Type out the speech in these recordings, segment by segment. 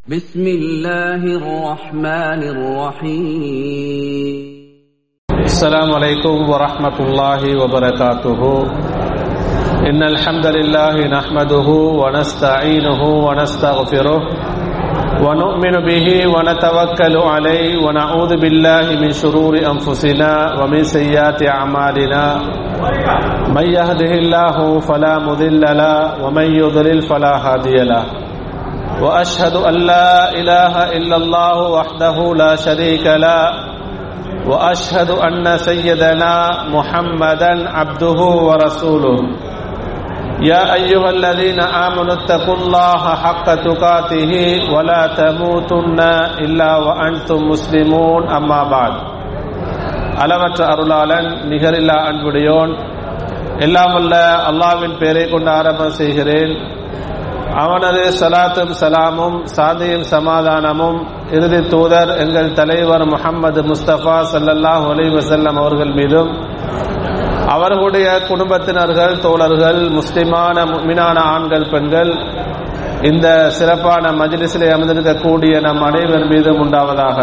بسم الله الرحمن الرحيم السلام عليكم ورحمة الله وبركاته إن الحمد لله نحمده ونستعينه ونستغفره ونؤمن به ونتوكل عليه ونعوذ بالله من شرور أنفسنا ومن سيئات أعمالنا من يهده الله فلا مضل له ومن يضلل فلا هادي له واشهد ان لا اله الا الله وحده لا شريك له واشهد ان سيدنا محمدا عبده ورسوله يا ايها الذين امنوا اتقوا الله حق تقاته ولا تموتن الا وانتم مسلمون اما بعد அளவற்ற அருளாளன் நிகரில்லா அன்புடையோன் எல்லாமல்ல அல்லாவின் பெயரை கொண்டு ஆரம்பம் செய்கிறேன் அவனது சலாத்தும் சலாமும் சாந்தியும் சமாதானமும் இறுதி தூதர் எங்கள் தலைவர் முகமது முஸ்தபா சல்லல்லாஹ் அலி வசல்லம் அவர்கள் மீதும் அவர்களுடைய குடும்பத்தினர்கள் தோழர்கள் முஸ்லிமான மீனான ஆண்கள் பெண்கள் இந்த சிறப்பான மஜ்லிஸிலே அமர்ந்திருக்கக்கூடிய நம் அனைவர் மீதும் உண்டாவதாக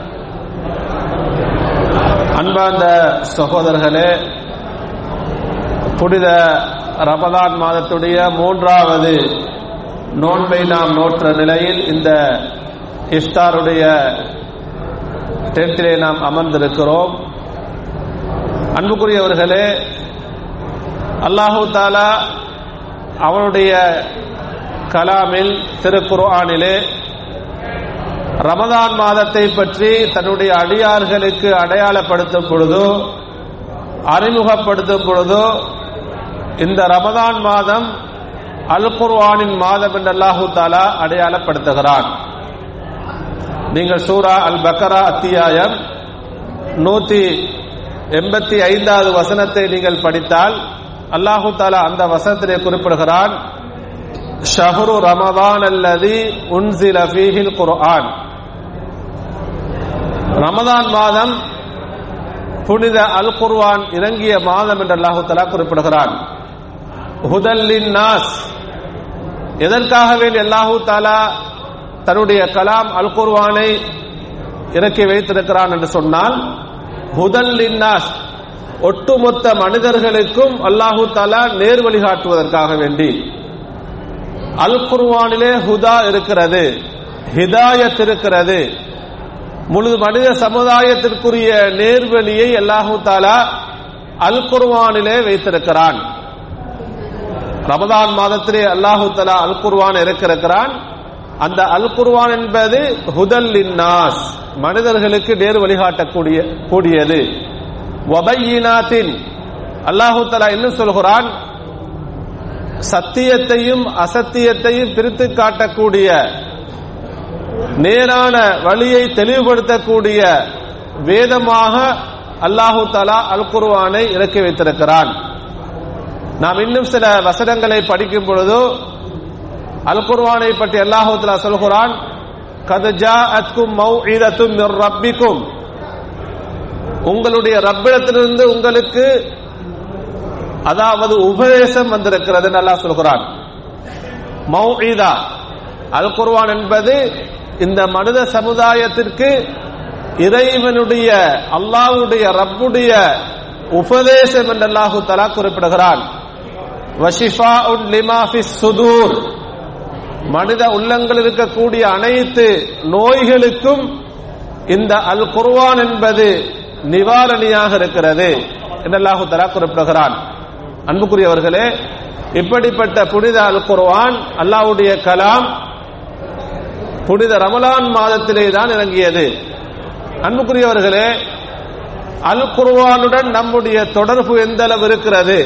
அன்பார்ந்த சகோதரர்களே புனித ரமதான் மாதத்துடைய மூன்றாவது நோன்பை நாம் நோற்ற நிலையில் இந்த இஃப்தாருடைய டென்த்திலே நாம் அமர்ந்திருக்கிறோம் அன்புக்குரியவர்களே அல்லாஹு தாலா அவனுடைய கலாமில் திருக்குர்ஆனிலே ரமதான் மாதத்தை பற்றி தன்னுடைய அடியார்களுக்கு அடையாளப்படுத்தும் பொழுதோ அறிமுகப்படுத்தும் பொழுதோ இந்த ரமதான் மாதம் அல் குர்வானின் மாதம் என்று அல்லாஹு தாலா அடையாளப்படுத்துகிறான் நீங்கள் சூரா அல் பக்கரா அத்தியாயம் நூத்தி எண்பத்தி ஐந்தாவது வசனத்தை நீங்கள் படித்தால் அல்லாஹு தாலா அந்த வசனத்திலே குறிப்பிடுகிறான் ஷஹரு ரமதான் அல்லது உன்சில ஃபீஹில் குர்ஆன் ரமதான் மாதம் புனித அல் குர்வான் இறங்கிய மாதம் என்று அல்லாஹு தலா குறிப்பிடுகிறான் ஹுதல்லின் நாஸ் எதற்காக வேண்டி அல்லாஹூ தாலா தன்னுடைய கலாம் அல் குர்வானை இறக்கி வைத்திருக்கிறான் என்று சொன்னால் ஹுதல்லின் நாஸ் ஒட்டுமொத்த மனிதர்களுக்கும் அல்லாஹூ தாலா நேர் வழிகாட்டுவதற்காக வேண்டி அல் குர்வானிலே ஹுதா இருக்கிறது ஹிதாயத் இருக்கிறது முழு மனித சமுதாயத்திற்குரிய நேர்வழியை அல்லாஹூ தாலா அல் குர்வானிலே வைத்திருக்கிறான் ரமதான் மாதத்திலே அல்லாஹு தலா அல் குர்வான் இறக்கிறான் அந்த அல் குர்வான் என்பது ஹுதல் நாஸ் மனிதர்களுக்கு நேர் வழிகாட்டக்கூடிய கூடியது வபையினாத்தின் அல்லாஹு தலா இன்னும் சொல்கிறான் சத்தியத்தையும் அசத்தியத்தையும் பிரித்து காட்டக்கூடிய நேரான வழியை தெளிவுபடுத்தக்கூடிய வேதமாக அல்லாஹு தலா அல் குர்வானை இறக்கி வைத்திருக்கிறான் நாம் இன்னும் சில வசனங்களை படிக்கும் பொழுது அல் குர்வானை பற்றி அல்லாஹூத்லா சொல்கிறான் கதஜா அத்கும் மௌஇதத்தும் ரப்பிக்கும் உங்களுடைய ரப்பிடத்திலிருந்து உங்களுக்கு அதாவது உபதேசம் வந்திருக்கிறது அல்லாஹ் சொல்கிறான் மௌஇதா அல் குர்வான் என்பது இந்த மனித சமுதாயத்திற்கு இறைவனுடைய அல்லாஹுடைய ரப்புடைய உபதேசம் என்று அல்லாஹு தலா குறிப்பிடுகிறான் சுதூர் மனித உள்ளங்கள் இருக்கக்கூடிய அனைத்து நோய்களுக்கும் இந்த அல் குர்வான் என்பது நிவாரணியாக இருக்கிறது என்றல்லாஹு தலா குறிப்பிடுகிறான் அன்புக்குரியவர்களே இப்படிப்பட்ட புனித அல் குர்வான் அல்லாவுடைய கலாம் புனித ரமலான் மாதத்திலே தான் இறங்கியது அன்புக்குரியவர்களே அல் குர்வானுடன் நம்முடைய தொடர்பு எந்த அளவு இருக்கிறது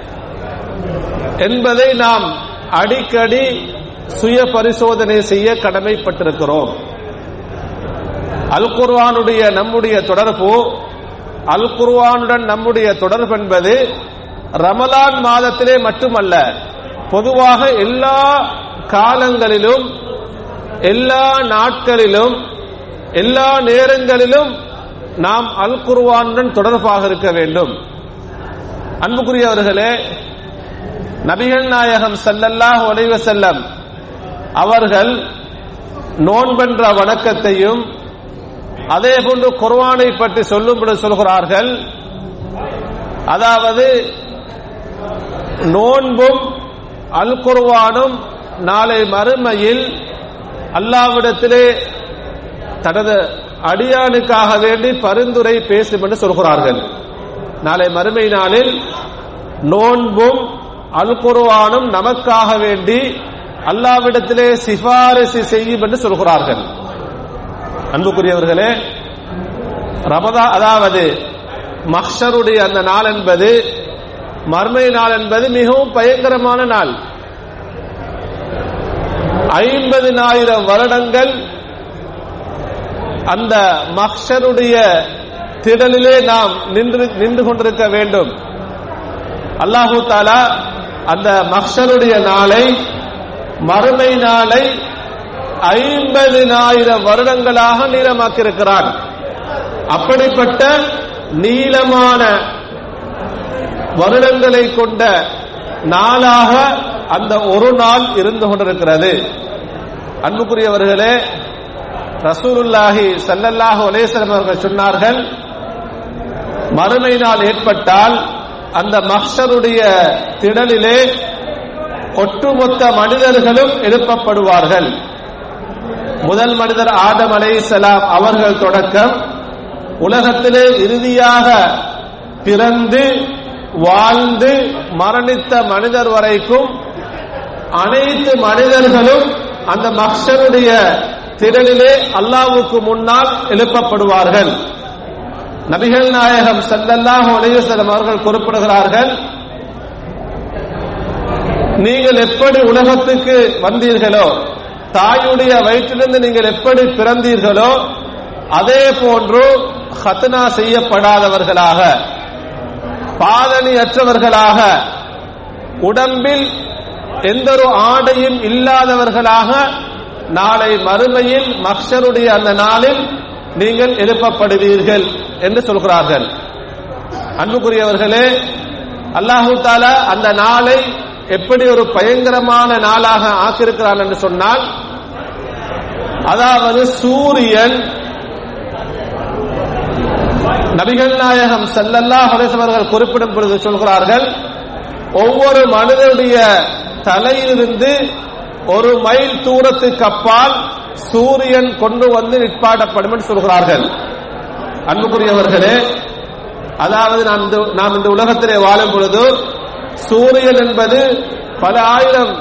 என்பதை நாம் அடிக்கடி சுய பரிசோதனை செய்ய கடமைப்பட்டிருக்கிறோம் அல் குர்வானுடைய நம்முடைய தொடர்பு அல் குர்வானுடன் நம்முடைய தொடர்பு என்பது ரமலான் மாதத்திலே மட்டுமல்ல பொதுவாக எல்லா காலங்களிலும் எல்லா நாட்களிலும் எல்லா நேரங்களிலும் நாம் அல் குர்வானுடன் தொடர்பாக இருக்க வேண்டும் அன்புக்குரியவர்களே நபிகள் நாயகம் ஸல்லல்லாஹு அலைஹி வஸல்லம் அவர்கள் நோன்பென்ற வணக்கத்தையும் அதே போன்று குர்ஆனை பற்றி சொல்லும்படி சொல்கிறார்கள் அதாவது நோன்பும் அல் குர்ஆனும் நாளை மறுமையில் அல்லாவிடத்திலே தனது அடியானுக்காக வேண்டி பரிந்துரை பேசும் என்று சொல்கிறார்கள் நாளை மறுமை நாளில் நோன்பும் அல் குர்ஆனும் நமக்காக வேண்டி அல்லாவிடத்திலே சிபாரிசு செய்யும் என்று சொல்கிறார்கள் அன்புக்குரியவர்களே ரமதா அதாவது மஹ்ஷருடைய அந்த நாள் என்பது மர்மை நாள் என்பது மிகவும் பயங்கரமான நாள் ஐம்பதினாயிரம் வருடங்கள் அந்த மஹ்ஷருடைய திடலிலே நாம் நின்று நின்று கொண்டிருக்க வேண்டும் அல்லாஹு தாலா அந்த மஹ்ஷருடைய நாளை மறுமை நாளை ஐம்பதினாயிரம் வருடங்களாக நீளமாக்கியிருக்கிறான் அப்படிப்பட்ட நீளமான வருடங்களை கொண்ட நாளாக அந்த ஒரு நாள் இருந்து கொண்டிருக்கிறது அன்புக்குரியவர்களே ரசூலுல்லாஹி சல்லல்லாஹு அலேஸ்வரம் அவர்கள் சொன்னார்கள் மறுமை நாள் ஏற்பட்டால் அந்த மஹ்ஷருடைய திடலிலே ஒட்டுமொத்த மனிதர்களும் எழுப்பப்படுவார்கள் முதல் மனிதர் ஆதம் அலைசலாம் அவர்கள் தொடக்கம் உலகத்திலே இறுதியாக பிறந்து வாழ்ந்து மரணித்த மனிதர் வரைக்கும் அனைத்து மனிதர்களும் அந்த மக்ஷருடைய திடலிலே அல்லாவுக்கு முன்னால் எழுப்பப்படுவார்கள் நபிகள் நாயகம் சல்லல்லாஹு அலையுசலம் அவர்கள் குறிப்பிடுகிறார்கள் நீங்கள் எப்படி உலகத்துக்கு வந்தீர்களோ தாயுடைய வயிற்றிலிருந்து நீங்கள் எப்படி பிறந்தீர்களோ அதே போன்று ஹத்னா செய்யப்படாதவர்களாக பாதணி அற்றவர்களாக உடம்பில் எந்த ஒரு ஆடையும் இல்லாதவர்களாக நாளை மறுமையில் மக்ஷருடைய அந்த நாளில் நீங்கள் எழுப்பப்படுவீர்கள் என்று சொல்கிறார்கள் அன்புக்குரியவர்களே அல்லாஹு தாலா அந்த நாளை எப்படி ஒரு பயங்கரமான நாளாக ஆக்கியிருக்கிறான் என்று சொன்னால் அதாவது சூரியன் நபிகள் நாயகம் செல்லல்லா அவர்கள் குறிப்பிடும் பொழுது சொல்கிறார்கள் ஒவ்வொரு மனிதனுடைய தலையிலிருந்து ஒரு மைல் தூரத்துக்கு அப்பால் சூரியன் கொண்டு வந்து நிற்பாடப்படும் என்று சொல்கிறார்கள் அன்புக்குரியவர்களே அதாவது நாம் இந்த நாம் இந்த உலகத்திலே வாழும் பொழுது சூரியன் என்பது பல ஆயிரம்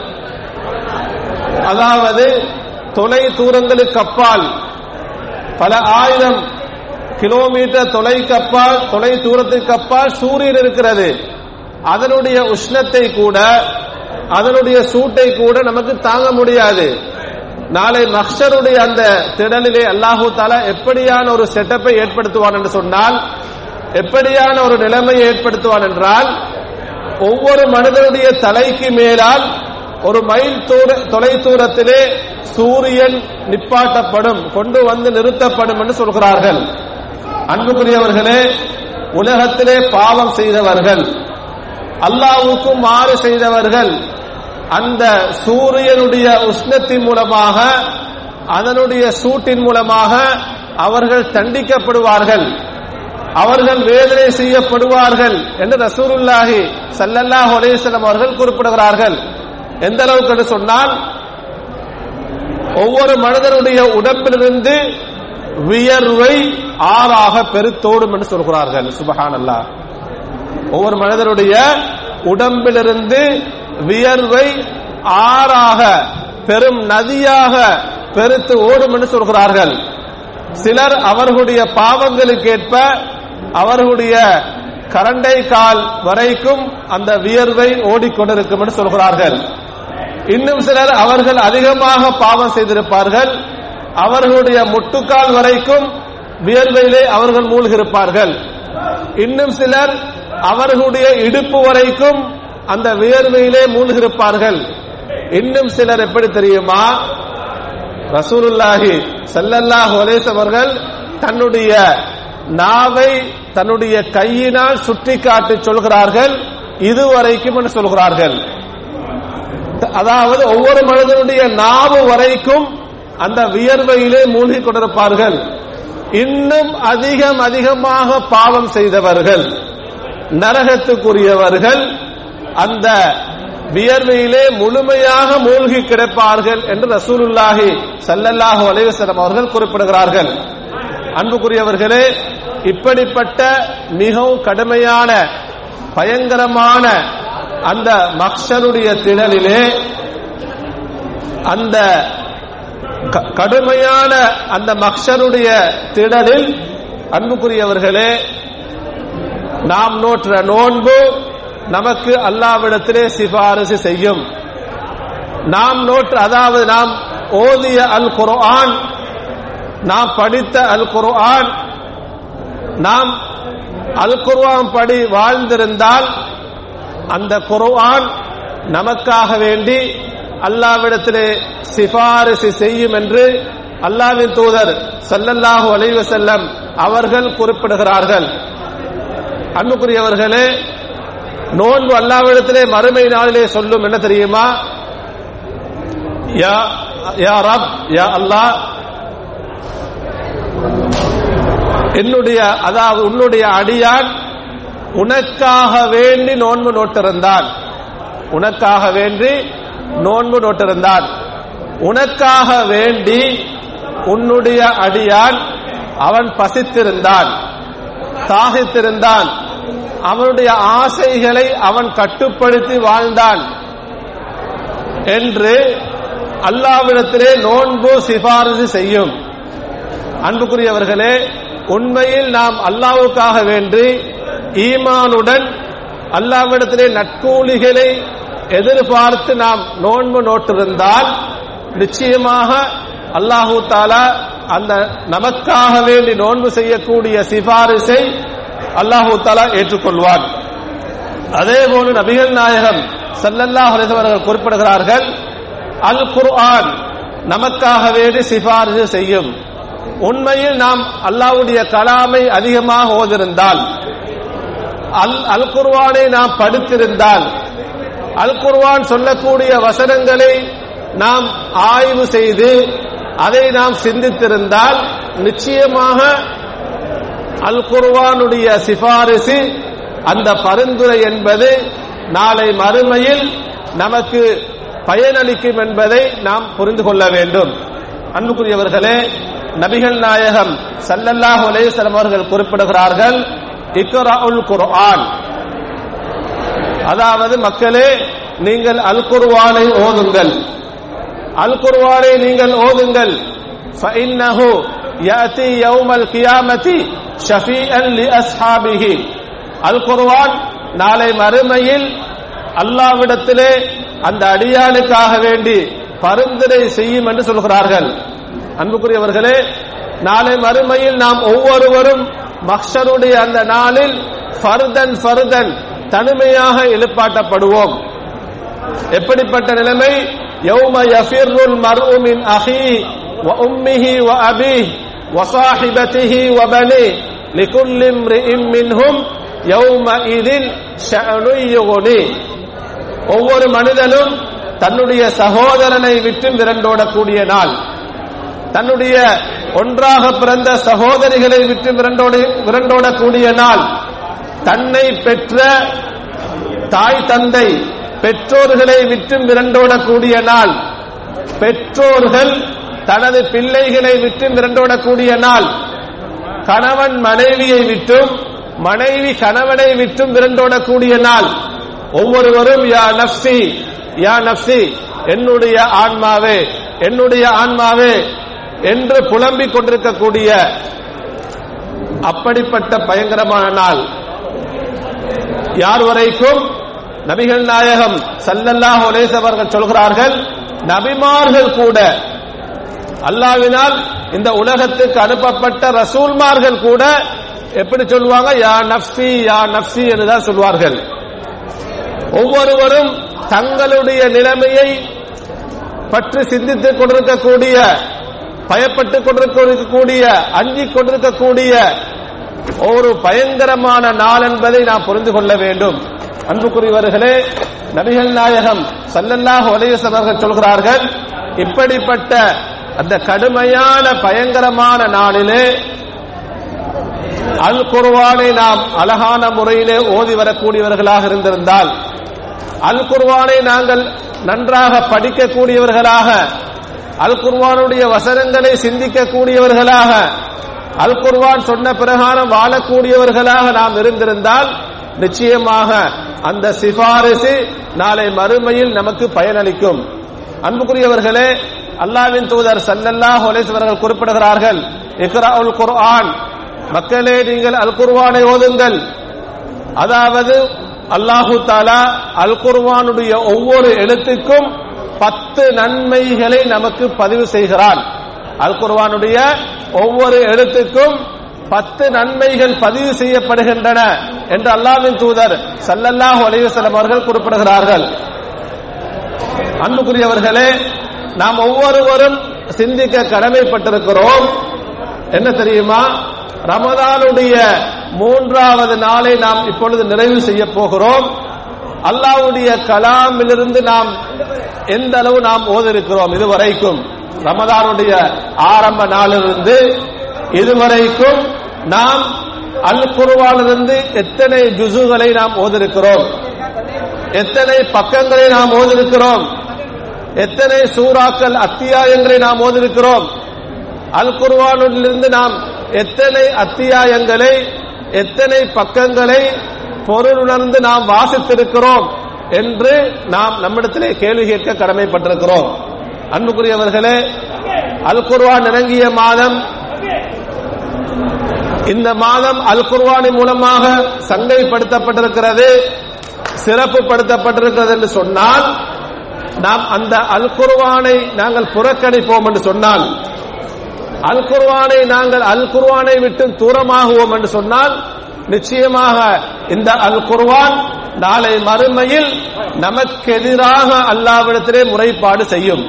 அதாவது தொலை தூரங்களுக்கு அப்பால் பல ஆயிரம் கிலோமீட்டர் தொலைக்கு அப்பால் தொலை தூரத்துக்கு அப்பால் சூரியன் இருக்கிறது அதனுடைய உஷ்ணத்தை கூட அதனுடைய சூட்டை கூட நமக்கு தாங்க முடியாது நாளை மக்ஷருடைய அந்த திடலிலே அல்லாஹூ தாலா எப்படியான ஒரு செட்டப்பை ஏற்படுத்துவான் என்று சொன்னால் எப்படியான ஒரு நிலைமையை ஏற்படுத்துவான் என்றால் ஒவ்வொரு மனிதனுடைய தலைக்கு மேலால் ஒரு மைல் தூர தொலை தூரத்திலே சூரியன் நிப்பாட்டப்படும் கொண்டு வந்து நிறுத்தப்படும் என்று சொல்கிறார்கள் அன்புக்குரியவர்களே உலகத்திலே பாவம் செய்தவர்கள் அல்லாவுக்கும் மாறு செய்தவர்கள் அந்த சூரியனுடைய உஷ்ணத்தின் மூலமாக அதனுடைய சூட்டின் மூலமாக அவர்கள் தண்டிக்கப்படுவார்கள் அவர்கள் வேதனை செய்யப்படுவார்கள் என்று ரசூருல்லாஹி சல்லல்லாஹு அலையம் அவர்கள் குறிப்பிடுகிறார்கள் எந்த அளவுக்கு என்று சொன்னால் ஒவ்வொரு மனிதனுடைய உடம்பிலிருந்து வியர்வை ஆறாக பெருத்தோடும் என்று சொல்கிறார்கள் சுபஹான் அல்லா ஒவ்வொரு மனிதனுடைய உடம்பிலிருந்து வியர்வை ஆறாக பெரும் நதியாக பெருத்து ஓடும் என்று சொல்கிறார்கள் சிலர் அவர்களுடைய பாவங்களுக்கேற்ப அவர்களுடைய கரண்டை கால் வரைக்கும் அந்த வியர்வை ஓடிக்கொண்டிருக்கும் என்று சொல்கிறார்கள் இன்னும் சிலர் அவர்கள் அதிகமாக பாவம் செய்திருப்பார்கள் அவர்களுடைய முட்டுக்கால் வரைக்கும் வியர்வையிலே அவர்கள் மூழ்கிருப்பார்கள் இன்னும் சிலர் அவர்களுடைய இடுப்பு வரைக்கும் அந்த வியர்வையிலே மூழ்கிருப்பார்கள் இன்னும் சிலர் எப்படி தெரியுமா ரசூலுல்லாஹி சல்லல்லாஹு அலைஹி அவர்கள் தன்னுடைய நாவை தன்னுடைய கையினால் சுட்டி காட்டி சொல்கிறார்கள் இதுவரைக்கும் என்று சொல்கிறார்கள் அதாவது ஒவ்வொரு மனிதனுடைய நாவு வரைக்கும் அந்த வியர்வையிலே மூழ்கி கொண்டிருப்பார்கள் இன்னும் அதிகம் அதிகமாக பாவம் செய்தவர்கள் நரகத்துக்குரியவர்கள் அந்த வியர்வையிலே முழுமையாக மூழ்கி கிடப்பார்கள் என்று ரசூலுல்லாஹி ஸல்லல்லாஹு அலைஹி வஸல்லம் அவர்கள் குறிப்பிடுகிறார்கள் அன்புக்குரியவர்களே இப்படிப்பட்ட மிகவும் கடுமையான பயங்கரமான அந்த மக்ஷருடைய திடலிலே அந்த க- கடுமையான அந்த மக்ஷருடைய திடலில் அன்புக்குரியவர்களே நாம் நோற்ற நோன்பு நமக்கு அல்லாவிடத்திலே சிபாரிசு செய்யும் நாம் நோற்று அதாவது நாம் ஓதிய அல் குர்ஆன் நாம் படித்த அல் குர்ஆன் நாம் அல் குர்ஆன் படி வாழ்ந்திருந்தால் அந்த குர்ஆன் நமக்காக வேண்டி அல்லாவிடத்திலே சிபாரிசு செய்யும் என்று அல்லாவின் தூதர் ஸல்லல்லாஹு அலைஹி வஸல்லம் அவர்கள் குறிப்பிடுகிறார்கள் அன்புக்குரியவர்களே நோன்பு அல்லாவிடத்திலே மறுமை நாளிலே சொல்லும் என்ன தெரியுமா யா யா ரப் யா அல்லாஹ் என்னுடைய அதாவது உன்னுடைய அடியான் உனக்காக வேண்டி நோன்பு நோட்டிருந்தான் உனக்காக வேண்டி நோன்பு நோட்டிருந்தான் உனக்காக வேண்டி உன்னுடைய அடியான் அவன் பசித்திருந்தான் தாகித்திருந்தான் அவனுடைய ஆசைகளை அவன் கட்டுப்படுத்தி வாழ்ந்தான் என்று அல்லாவிடத்திலே நோன்பு சிபாரிசு செய்யும் அன்புக்குரியவர்களே உண்மையில் நாம் அல்லாவுக்காக வேண்டி ஈமானுடன் அல்லாவிடத்திலே நட்கூலிகளை எதிர்பார்த்து நாம் நோன்பு நோட்டிருந்தால் நிச்சயமாக அல்லாஹு தாலா அந்த நமக்காக வேண்டி நோன்பு செய்யக்கூடிய சிபாரிசை அல்லாஹு தாலா ஏற்றுக்கொள்வான் அதே போல நபிகள் நாயகம் ஸல்லல்லாஹு அலைஹி வஸல்லம் அவர்கள் குறிப்பிடுகிறார்கள் அல் குர்ஆன் நமக்காக வேண்டி சிபாரிசு செய்யும் உண்மையில் நாம் அல்லாஹ்வுடைய கலாமை அதிகமாக ஓதிருந்தால் அல் அல் குர்ஆனை நாம் படித்திருந்தால் அல் குர்ஆன் சொல்லக்கூடிய வசனங்களை நாம் ஆய்வு செய்து அதை நாம் சிந்தித்திருந்தால் நிச்சயமாக அல் குர்ஆனுடைய சிபாரிசு அந்த பரிந்துரை என்பது நாளை மறுமையில் நமக்கு பயனளிக்கும் என்பதை நாம் புரிந்து கொள்ள வேண்டும் அன்புக்குரியவர்களே நபிகள் நாயகம் ஸல்லல்லாஹு அலைஹி வஸல்லம் அவர்கள் குறிப்பிடுகிறார்கள் இக்ராஉல் குர்ஆன் அதாவது மக்களே நீங்கள் அல் குர்ஆனை ஓதுங்கள் அல் குர்ஆனை நீங்கள் ஓதுங்கள் فإنه يأتي يوم القيامة شفيعا لأصحابه அல் குர்ஆன் நாளை மறுமையில் அல்லாவிடத்திலே அந்த அடியானுக்காக வேண்டி பரிந்துரை செய்யும் என்று சொல்கிறார்கள் அன்புக்குரியவர்களே நாளை மறுமையில் நாம் ஒவ்வொருவரும் மக்ஷருடைய அந்த நாளில் ஃபர்தன் ஃபர்தன் தனிமையாக எழுப்பாட்டப்படுவோம் எப்படிப்பட்ட நிலைமை யௌம யஃபிர்ருல் மர்உ மின் அஹி வ உம்மிஹி வ அபீஹ் வ ஸாஹிபதிஹி வ பனி லிகுல்லி இம்ரிஇம் மின்ஹும் யௌம இதின் ஷஅனு யுக்னி ஒவ்வொரு மனிதனும் தன்னுடைய சகோதரனை விட்டு விரண்டோடக்கூடிய நாள் தன்னுடைய ஒன்றாக பிறந்த சகோதரிகளை விட்டு விரண்டோடு விரண்டோடக்கூடிய நாள் தன்னை பெற்ற தாய் தந்தை பெற்றோர்களை விட்டு விரண்டோடக்கூடிய நாள் பெற்றோர்கள் தனது பிள்ளைகளை விட்டு விரண்டோடக்கூடிய நாள் கணவன் மனைவியை விட்டும் மனைவி கணவனை விட்டும் விரண்டோடக்கூடிய நாள் ஒவ்வொருவரும் யா நப்சி யா நப்சி என்னுடைய ஆன்மாவே என்னுடைய ஆன்மாவே என்று புலம்பிக் கொண்டிருக்கக்கூடிய அப்படிப்பட்ட பயங்கரமான நாள் யார் வரைக்கும் நபிகள் நாயகம் சல்லல்லாஹு அலைஹி அவர்கள் சொல்கிறார்கள் நபிமார்கள் கூட அல்லாவினால் இந்த உலகத்துக்கு அனுப்பப்பட்ட ரசூல்மார்கள் கூட எப்படி சொல்லுவாங்க யா நப்சி யா நப்சி என்றுதான் சொல்வார்கள் ஒவ்வொருவரும் தங்களுடைய நிலைமையை பற்றி சிந்தித்துக் கொண்டிருக்கக்கூடிய பயப்பட்டுக் கொண்டிருக்கக்கூடிய அஞ்சிக் கொண்டிருக்கக்கூடிய ஒரு பயங்கரமான நாள் என்பதை நாம் புரிந்து கொள்ள வேண்டும் அன்புக்குரியவர்களே நபிகள் நாயகம் சல்லல்லாஹு அலைஹி வஸல்லம் அவர்கள் சொல்கிறார்கள் இப்படிப்பட்ட அந்த கடுமையான பயங்கரமான நாளிலே அல் குர்வானை நாம் அழகான முறையிலே ஓதி வரக்கூடியவர்களாக இருந்திருந்தால் அல் குர்வானை நாங்கள் நன்றாக படிக்கக்கூடியவர்களாக அல் குர்வானுடைய வசனங்களை சிந்திக்கக்கூடியவர்களாக அல் குர்வான் சொன்ன பிரகாரம் வாழக்கூடியவர்களாக நாம் இருந்திருந்தால் நிச்சயமாக அந்த சிபாரிசு நாளை மறுமையில் நமக்கு பயனளிக்கும் அன்புக்குரியவர்களே அல்லாவின் தூதர் சல்லல்லாஹு அலைஹி அவர்கள் குறிப்பிடுகிறார்கள் இக்ராஉல் குர்ஆன் மக்களே நீங்கள் அல் குர்ஆனை ஓதுங்கள் அதாவது அல்லாஹு தாலா அல் குர்ஆனுடைய ஒவ்வொரு எழுத்துக்கும் பத்து நன்மைகளை நமக்கு பதிவு செய்கிறான் அல் குர்ஆனுடைய ஒவ்வொரு எழுத்துக்கும் பத்து நன்மைகள் பதிவு செய்யப்படுகின்றன என்று அல்லாவின் தூதர் சல்லல்லாஹு அலைஹி வஸல்லம் அவர்கள் குறிப்பிடுகிறார்கள் அன்புக்குரியவர்களே நாம் ஒவ்வொருவரும் சிந்திக்க கடமைப்பட்டிருக்கிறோம் என்ன தெரியுமா ரமதானுடைய மூன்றாவது நாளை நாம் இப்பொழுது நிறைவு செய்ய போகிறோம் அல்லாவுடைய கலாமிலிருந்து நாம் எந்த அளவு நாம் ஓதிருக்கிறோம் இதுவரைக்கும் ரமதானுடைய ஆரம்ப நாளிலிருந்து இதுவரைக்கும் நாம் அல் குருவானிலிருந்து எத்தனை ஜுசுகளை நாம் ஓதிருக்கிறோம் எத்தனை பக்கங்களை நாம் ஓதிருக்கிறோம் எத்தனை சூறாக்கள் அத்தியாயங்களை நாம் ஓதிருக்கிறோம் அல் குர்வானிலிருந்து நாம் எத்தனை அத்தியாயங்களை எத்தனை பக்கங்களை பொருளுணர்ந்து நாம் வாசித்திருக்கிறோம் என்று நாம் நம்மிடத்திலே கேள்வி கேட்க கடமைப்பட்டிருக்கிறோம் அன்புக்குரியவர்களே அல் குர்வான் இறங்கிய மாதம் இந்த மாதம் அல் குர்வானின் மூலமாக சங்கைப்படுத்தப்பட்டிருக்கிறது சிறப்புப்படுத்தப்பட்டிருக்கிறது என்று சொன்னால் நாம் அந்த அல் குர்வானை நாங்கள் புறக்கணிப்போம் என்று சொன்னால் அல் குர்வானை நாங்கள் அல் குர்வானை விட்டு தூரமாகுவோம் என்று சொன்னால் நிச்சயமாக இந்த அல் குர்வான் நாளை மறுமையில் நமக்கு எதிராக அல்லாவிடத்திலே முறைப்பாடு செய்யும்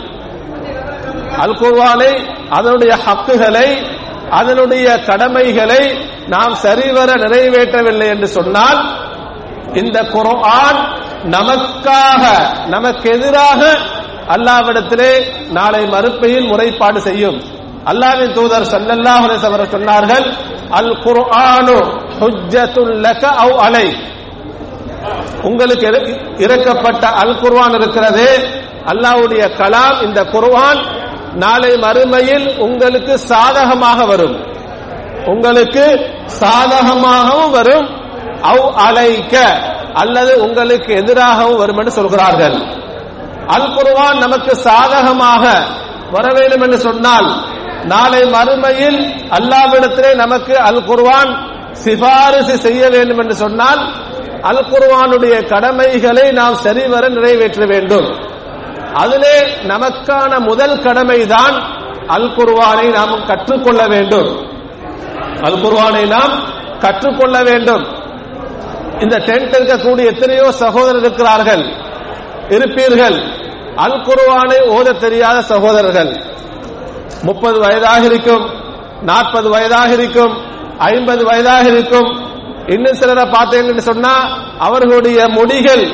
அல் குர்வானை அதனுடைய ஹக்குகளை அதனுடைய கடமைகளை நாம் சரிவர நிறைவேற்றவில்லை என்று சொன்னால் இந்த குர்ஆன் நமக்காக நமக்கு எதிராக அல்லாவிடத்திலே நாளை மறுப்பையில் முறைப்பாடு செய்யும் அல்லாவின் தூதர் ஸல்லல்லாஹு அலைஹி வஸல்லம் சொன்னார்கள் அல் குர்ஆனு ஹுஜ்ஜத்துல் லக அவ் அலை உங்களுக்கு இற- இறக்கப்பட்ட அல் குர்ஆன் இருக்கிறது அல்லாஹ்வுடைய கலாம் இந்த குர்ஆன் நாளை மறுமையில் உங்களுக்கு சாதகமாக வரும் உங்களுக்கு சாதகமாகவும் வரும் அவ் அலைக்க அல்லது உங்களுக்கு எதிராகவும் வரும் என்று சொல்கிறார்கள் அல் குர்ஆன் நமக்கு சாதகமாக வர வேண்டும் என்று சொன்னால் நாளை மறுமையில் அல்லாவிடத்திலே நமக்கு அல் குர்ஆன் சிபாரிசு செய்ய வேண்டும் என்று சொன்னால் அல் குர்ஆனுடைய கடமைகளை நாம் சரிவர நிறைவேற்ற வேண்டும் அதிலே நமக்கான முதல் கடமைதான் அல் குர்ஆனை நாம் கற்றுக்கொள்ள வேண்டும் அல் குர்ஆனை நாம் கற்றுக்கொள்ள வேண்டும் இந்த டென்ட் இருக்கக்கூடிய எத்தனையோ சகோதரர் இருக்கிறார்கள் இருப்பீர்கள் அல் குர்ஆனை ஓத தெரியாத சகோதரர்கள் முப்பது வயதாக இருக்கும் நாற்பது வயதாக இருக்கும் ஐம்பது வயதாக இருக்கும் இன்னும் சிலரை பார்த்தீங்கன்னு சொன்னா அவர்களுடைய முடிகள்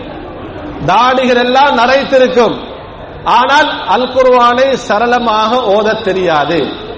தாடிகள் எல்லாம் நரைத்திருக்கும் ஆனால் அல் குர்ஆனை சரளமாக ஓதத் தெரியாது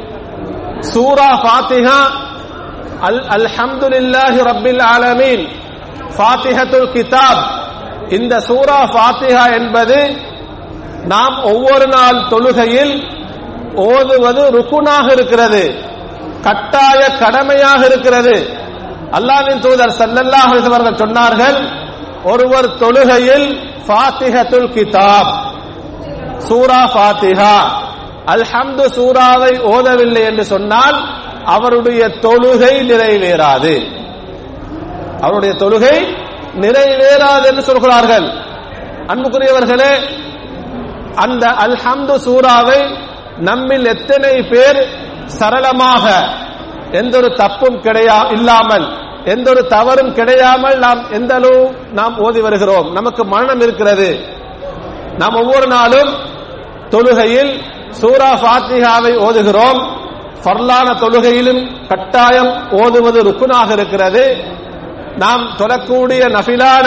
சூரா ஃபாத்திஹா அல் அல்ஹம்துலில்லாஹி ரப்பில் ஆலமீன் ஃபாத்திஹத்துல் கிதாப் இந்த சூரா ஃபாத்திஹா என்பது நாம் ஒவ்வொரு நாள் தொழுகையில் ஓதுவது ருக்குனாக இருக்கிறது கட்டாய கடமையாக இருக்கிறது அல்லாஹ்வின் தூதர் ஸல்லல்லாஹு அலைஹி வஸல்லம் அவர்கள் சொன்னார்கள் ஒருவர் தொழுகையில் ஃபாத்திஹத்துல் கிதாப் சூரா ஃபாத்திஹா அல்ஹம்து சூராவை ஓதவில்லை என்று சொன்னால் அவருடைய தொழுகை நிறைவேறாது அவருடைய தொழுகை நிறைவேறாது என்று சொல்கிறார்கள் அன்புக்குரியவர்களே அந்த அல்ஹம்து சூராவை நம்மில் எத்தனை பேர் சரளமாக எந்த ஒரு தப்பும் கிடையா இல்லாமல் எந்த ஒரு தவறும் கிடையாமல் நாம் எந்த அளவு நாம் ஓதி வருகிறோம் நமக்கு மரணம் இருக்கிறது நாம் ஒவ்வொரு நாளும் தொழுகையில் சூரா ஃபாத்திஹாவை ஓதுகிறோம் ஃபர்லான தொழுகையிலும் கட்டாயம் ஓதுவது ருக்குனாக இருக்கிறது நாம் தொழக்கூடிய நஃபிலான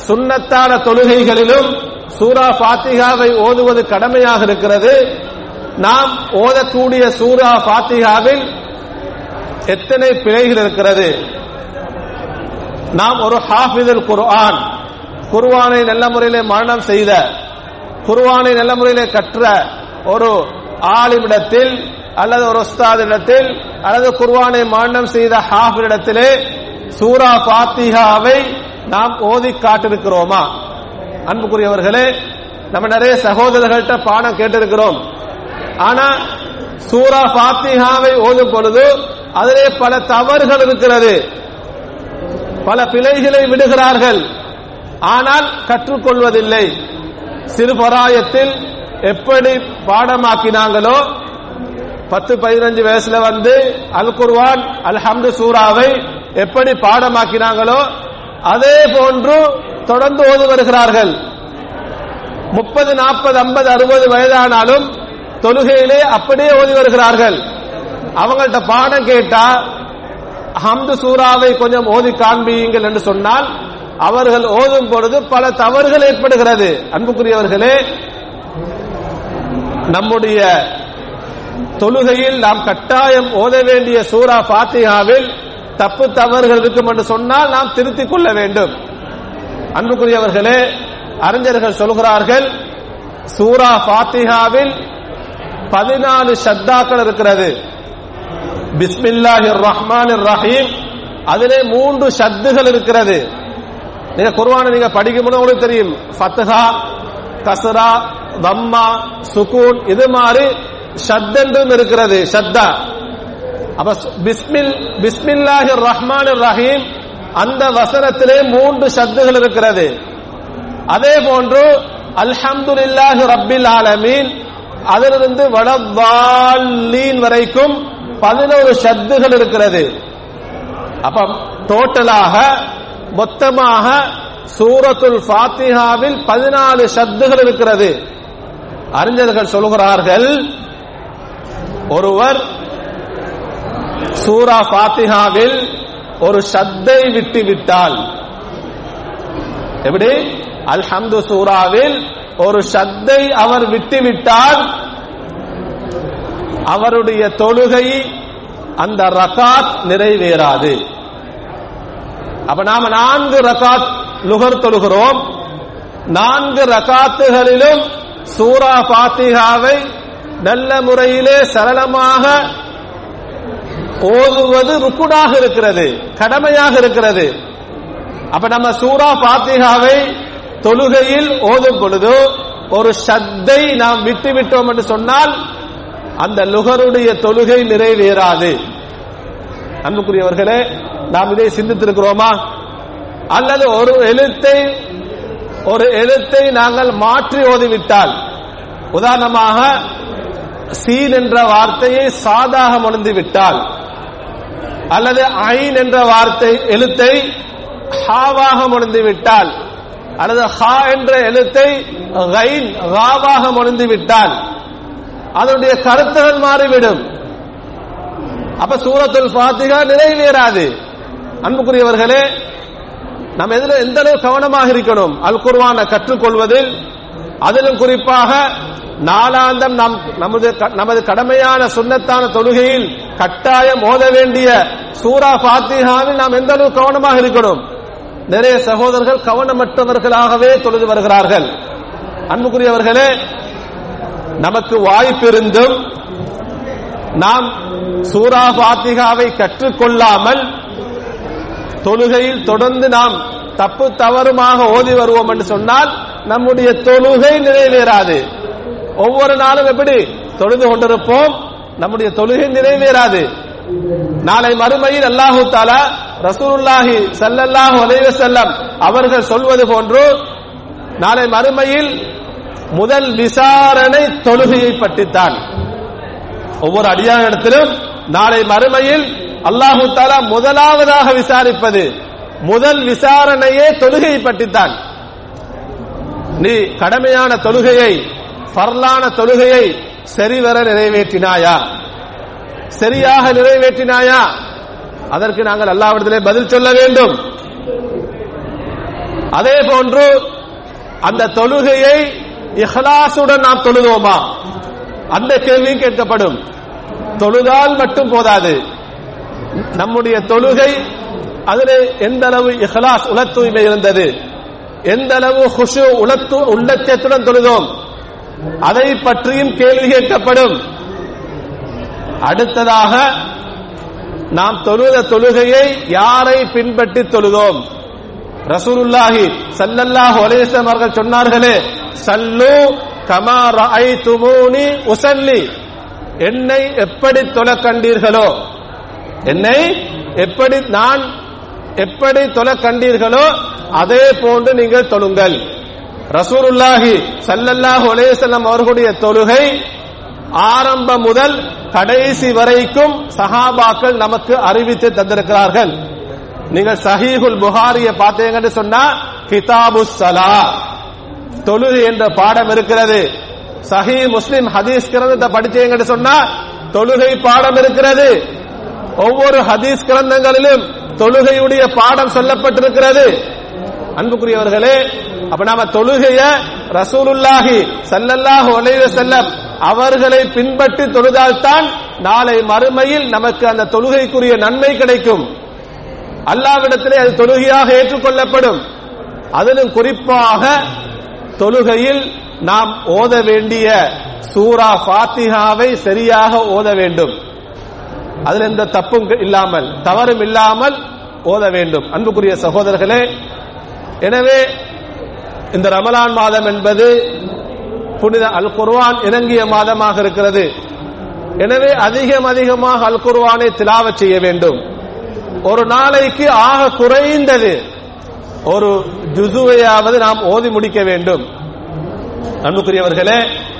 சுன்னத்தான தொழுகைகளிலும் சூரா ஃபாத்திஹாவை ஓதுவது கடமையாக இருக்கிறது நாம் ஓதக்கூடிய சூரா ஃபாத்திஹாவில் எத்தனை பிழைகள் இருக்கிறது நாம் ஒரு ஹாஃபிதுல் குர்ஆன் குர்ஆனை நல்ல முறையிலே மரணம் செய்த குர்ஆனை நல்ல முறையிலே கற்ற ஒரு ஆலிமிடத்தில் அல்லது ஒரு உஸ்தாதிடத்தில் அல்லது குர்ஆனை மரணம் செய்த ஹாஃபிடத்திலே சூரா ஃபாத்திஹாவை நாம் ஓதி காட்டிருக்கிறோமா அன்புக்குரியவர்களே நம்ம நிறைய சகோதரர்கள்ட்ட பாடம் கேட்டிருக்கிறோம் ஆனா சூரா ஃபாத்திஹாவை ஓதும் பொழுது அதிலே பல தவறுகள் இருக்கிறது பல பிழைகளை விடுகிறார்கள் ஆனால் கற்றுக்கொள்வதில்லை சிறுபராயத்தில் எப்படி பாடமாக்கினாங்களோ பத்து பதினஞ்சு வயசுல வந்து அல் குர்வான் அல்ஹம்து சூராவை எப்படி பாடமாக்கினாங்களோ அதே போன்று தொடர்ந்து ஓதி வருகிறார்கள் முப்பது நாற்பது ஐம்பது அறுபது வயதானாலும் தொழுகையிலே அப்படியே ஓதி வருகிறார்கள் அவங்கள்ட்ட பாடம் கேட்டா ஹம்து சூறாவை கொஞ்சம் ஓதி காண்பியுங்கள் என்று சொன்னால் அவர்கள் ஓதும் பொழுது பல தவறுகள் ஏற்படுகிறது அன்புக்குரியவர்களே நம்முடைய தொழுகையில் நாம் கட்டாயம் ஓத வேண்டிய சூரா பாத்தியாவில் தப்பு தவறுகள் இருக்கும் என்று சொன்னால் நாம் திருத்திக் கொள்ள வேண்டும் அன்புக்குரியவர்களே அறிஞர்கள் சொல்கிறார்கள் சூரா பாத்திஹாவில் பதினாலு ஷத்தாக்கள் இருக்கிறது பிஸ்மில்லாஹிர் ரஹ்மான் ரஹீம் அதிலே மூன்று ஷத்துகள் இருக்கிறது நீங்க குர்வானை நீங்க படிக்கும் போது உங்களுக்கு தெரியும் ஃபத்ஹா கசரா தம்மா சுகூன் இது மாதிரி ஷத்தென்றும் இருக்கிறது ஷத்தா அப்ப பிஸ்மில் பிஸ்மில்லாஹிர் ரஹ்மான் ரஹீம் அந்த வசனத்திலே மூன்று ஷத்துகள் இருக்கிறது அதே போன்று அல்ஹம்துலில்லாஹி ரப்பில் ஆலமீன் அதிலிருந்து வடவாலீன் வரைக்கும் பதினோரு ஷத்துகள் இருக்கிறது அப்ப டோட்டலாக மொத்தமாக சூரத்துல் ஃபாத்திஹாவில் பதினாலு ஷத்துகள் இருக்கிறது அறிஞர்கள் சொல்கிறார்கள் ஒருவர் சூரா ஃபாத்திஹாவில் ஒரு ஷத்தை விட்டு விட்டால் எப்படி அல்ஹம்து சூராவில் ஒரு ஷத்தை அவர் விட்டுவிட்டால் அவருடைய தொழுகை அந்த ரகாத் நிறைவேறாது அப்ப நாம நான்கு ரகாத் லுகர் தொழுகிறோம் நான்கு ரகாத்துகளிலும் சூரா பாத்திகாவை நல்ல முறையிலே சரளமாக ஓதுவது ருக்குடாக இருக்கிறது கடமையாக இருக்கிறது அப்ப நம்ம சூரா பாத்திகாவை தொழுகையில் ஓதும் பொழுது ஒரு ஷத்தை நாம் விட்டு விட்டோம் என்று சொன்னால் அந்த லுகருடைய தொழுகை நிறைவேறாது அன்புக்குரியவர்களே நாம் இதை சிந்தித்திருக்கிறோமா அல்லது ஒரு எழுத்தை ஒரு எழுத்தை நாங்கள் மாற்றி ஓதிவிட்டால் உதாரணமாக சீன் என்ற வார்த்தையை சாதாக மொழிந்து விட்டால் அல்லது ஐன் என்ற வார்த்தை எழுத்தை ஹாவாக மொழிந்து விட்டால் அல்லது ஹா என்ற எழுத்தை கைன் காவாக மொழிந்து விட்டால் அதனுடைய கருத்துகள் மாறிவிடும் அப்ப சூரத்துல் ஃபாத்திகா நிறைவேறாது அன்புக்குரியவர்களே நம்ம எதில் எந்த அளவு கவனமாக இருக்கணும் அல் குர்வானை கற்றுக்கொள்வதில் அதிலும் குறிப்பாக நாளாந்தம் நாம் நமது நமது கடமையான சுண்ணத்தான தொழுகையில் கட்டாயம் ஓத வேண்டிய சூரா பாத்திகாவில் நாம் எந்த அளவு கவனமாக இருக்கணும் நிறைய சகோதரர்கள் கவனமற்றவர்களாகவே தொழுது வருகிறார்கள் அன்புக்குரியவர்களே நமக்கு வாய்ப்பிருந்தும் நாம் சூரா பாத்திகாவை கற்றுக்கொள்ளாமல் தொழுகையில் தொடர்ந்து நாம் தப்பு தவறுமாக ஓதி வருவோம் என்று சொன்னால் நம்முடைய தொழுகை நிறைவேறாது ஒவ்வொரு நாளும் எப்படி தொழுது கொண்டிருப்போம் நம்முடைய தொழுகை நிறைவேறாது நாளை மறுமையில் அல்லாஹு தாலா ரசூலுல்லாஹி சல்லல்லாஹு அலைஹி வஸல்லம் அவர்கள் சொல்வது போன்று நாளை மறுமையில் முதல் விசாரணை தொழுகையை பற்றித்தான் ஒவ்வொரு அடியாரிடத்திலும் நாளை மறுமையில் அல்லாஹு தாலா முதலாவதாக விசாரிப்பது முதல் விசாரணையே தொழுகையை பற்றித்தான் நீ கடமையான தொழுகையை பரலான தொழுகையை சரிவர நிறைவேற்றினாயா சரியாக நிறைவேற்றினாயா அதற்கு நாங்கள் அல்லாவிடத்திலே பதில் சொல்ல வேண்டும் அதே போன்று அந்த தொழுகையை இஹ்லாசுடன் நாம் தொழுதோமா அந்த கேள்வியும் கேட்கப்படும் தொழுதால் மட்டும் போதாது நம்முடைய தொழுகை அதில் எந்த அளவு இஹ்லாஸ் உள தூய்மை இருந்தது எந்த அளவு ஹுஷு உளத்து உள்ளச்சத்துடன் தொழுதோம் அதை பற்றியும் கேள்வி கேட்கப்படும் அடுத்ததாக நாம் தொழுத தொழுகையை யாரை பின்பற்றி தொழுதோம் ரசூலுல்லாஹி ஸல்லல்லாஹு அலைஹி வஸல்லம் அவர்கள் சொன்னார்களே சல்லு கமா ரஅய்துமூனி உஸல்லி என்னை எப்படி தொழ கண்டீர்களோ என்னை எப்படி நான் எப்படி தொழ கண்டீர்களோ அதே போன்று நீங்கள் தொழுங்கள் ரசூலுல்லாஹி ஸல்லல்லாஹு அலைஹி வஸல்லம் அவர்களுடைய தொழுகை ஆரம்பம் முதல் கடைசி வரைக்கும் சஹாபாக்கள் நமக்கு அறிவித்து தந்திருக்கிறார்கள் நீங்கள் சஹீஹுல் புகாரிய பார்த்தீங்கன்னு சொன்னா கிதாபு சலா தொழுகை என்ற பாடம் இருக்கிறது சஹீ முஸ்லிம் ஹதீஸ் கிரந்தத்தை படிச்சீங்கன்னு சொன்னா தொழுகை பாடம் இருக்கிறது ஒவ்வொரு ஹதீஸ் கிரந்தங்களிலும் தொழுகையுடைய பாடம் சொல்லப்பட்டிருக்கிறது அன்புக்குரியவர்களே அப்ப நாம தொழுகைய ரசூலுல்லாஹி சல்லல்லாஹு அலைஹி வஸல்லம் அவர்களை பின்பற்றி தொழுதால்தான் நாளை மறுமையில் நமக்கு அந்த தொழுகைக்குரிய நன்மை கிடைக்கும் அல்லாவிடத்திலே அது தொழுகையாக ஏற்றுக்கொள்ளப்படும் அதிலும் குறிப்பாக தொழுகையில் நாம் ஓத வேண்டிய சூரா ஃபாத்திஹாவை சரியாக ஓத வேண்டும் அதில் எந்த தப்பும் இல்லாமல் தவறும் இல்லாமல் ஓத வேண்டும் அன்புக்குரிய சகோதரர்களே எனவே இந்த ரமலான் மாதம் என்பது புனித அல் குர்ஆன் இறங்கிய மாதமாக இருக்கிறது எனவே அதிகம் அதிகமாக அல் குர்ஆனை திலாவச் செய்ய வேண்டும் ஒரு நாளைக்கு ஆக குறைந்தது ஒரு ஜுசுவையாவது நாம் ஓதி முடிக்க வேண்டும் அன்புக்குரியவர்களே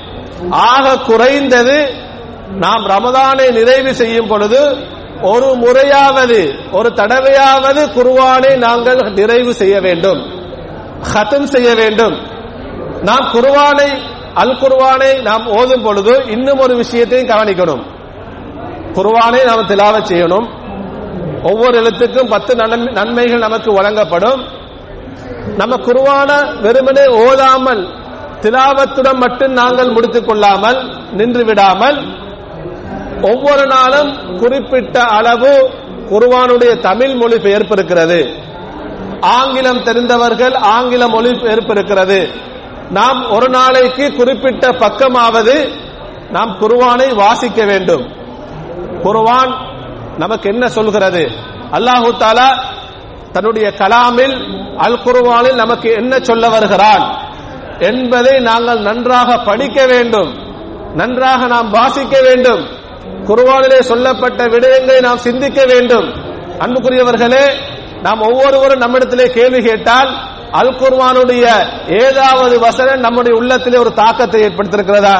ஆக குறைந்தது நாம் ரமதானை நிறைவு செய்யும் பொழுது ஒரு முறையாவது ஒரு தடவையாவது குர்வானை நாங்கள் நிறைவு செய்ய வேண்டும் ஹத்தம் செய்ய வேண்டும் நாம் குர்வானை அல் குர்வானை நாம் ஓதும் பொழுது இன்னும் ஒரு விஷயத்தையும் கவனிக்கணும் குர்வானை நாம் திலாவ செய்யணும் ஒவ்வொரு எழுத்துக்கும் பத்து நன்மை- நன்மைகள் நமக்கு வழங்கப்படும் நம்ம குர்வான வெறுமனே ஓதாமல் திலாவத்துடன் மட்டும் நாங்கள் முடித்துக் கொள்ளாமல் நின்று விடாமல் ஒவ்வொரு நாளும் குறிப்பிட்ட அளவு குர்வானுடைய தமிழ் மொழிபெயர்ப்பு இருக்கிறது ஆங்கிலம் தெரிந்தவர்கள் ஆங்கில மொழிபெயர்ப்பு இருக்கிறது நாம் ஒரு நாளைக்கு குறிப்பிட்ட பக்கமாவது நாம் குர்வானை வாசிக்க வேண்டும் குர்வான் நமக்கு என்ன சொல்கிறது அல்லாஹு தாலா தன்னுடைய கலாமில் அல் குர்வானில் நமக்கு என்ன சொல்ல வருகிறான் என்பதை நாங்கள் நன்றாக படிக்க வேண்டும் நன்றாக நாம் வாசிக்க வேண்டும் குர்வானிலே சொல்லப்பட்ட விடயங்களை நாம் சிந்திக்க வேண்டும் அன்புக்குரியவர்களே நாம் ஒவ்வொருவரும் நம்மிடத்திலே கேள்வி கேட்டால் அல் குர்வானுடைய ஏதாவது வசனம் நம்முடைய உள்ளத்திலே ஒரு தாக்கத்தை ஏற்படுத்தியிருக்கிறதா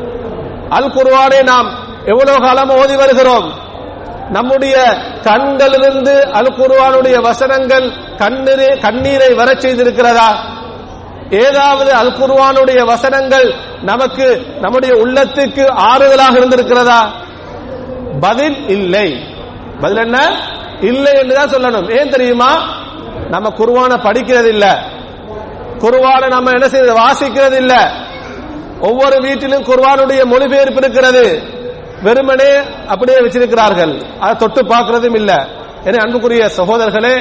அல் குர்வானை நாம் எவ்வளவு காலம் ஓதி வருகிறோம் நம்முடைய கண்களிலிருந்து அல் குர்வானுடைய வசனங்கள் கண்ணீரை கண்ணீரை வரச் செய்திருக்கிறதா ஏதாவது அல் குர்வானுடைய வசனங்கள் நமக்கு நம்முடைய உள்ளத்துக்கு ஆறுதலாக இருந்திருக்கிறதா பதில் இல்லை பதில் என்ன இல்லை என்றுதான் சொல்லணும் ஏன் தெரியுமா நம்ம குர்வானை படிக்கிறது இல்ல குர்வானை நம்ம என்ன செய்யறது வாசிக்கிறது இல்ல ஒவ்வொரு வீட்டிலும் குர்வானுடைய மொழிபெயர்ப்பு இருக்கிறது வெறுமனே அப்படியே வச்சிருக்கிறார்கள் அதை தொட்டு பார்க்கிறதும் இல்ல என அன்புக்குரிய சகோதரர்களே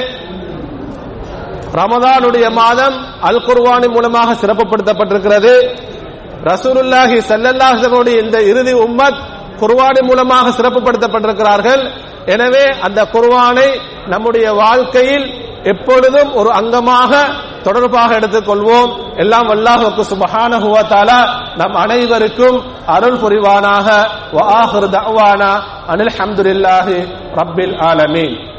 ரமதானுடைய மாதம் அல் குர்வானி மூலமாக சிறப்புப்படுத்தப்பட்டிருக்கிறது ரசூலுல்லாஹி ஸல்லல்லாஹு இந்த இறுதி உம்மத் குர்வானி மூலமாக சிறப்புப்படுத்தப்பட்டிருக்கிறார்கள் எனவே அந்த குர்வானை நம்முடைய வாழ்க்கையில் எப்பொழுதும் ஒரு அங்கமாக தொடர்பாக எடுத்துக்கொள்வோம் எல்லாம் வல்லாஹுக்கு சுபஹானஹு வ தஆலா நம் அனைவருக்கும் அருள் புரிவானாக வ ஆஹிரு தஅவானா அனில் ஹம்துலில்லாஹி ரப்பில் ஆலமீன்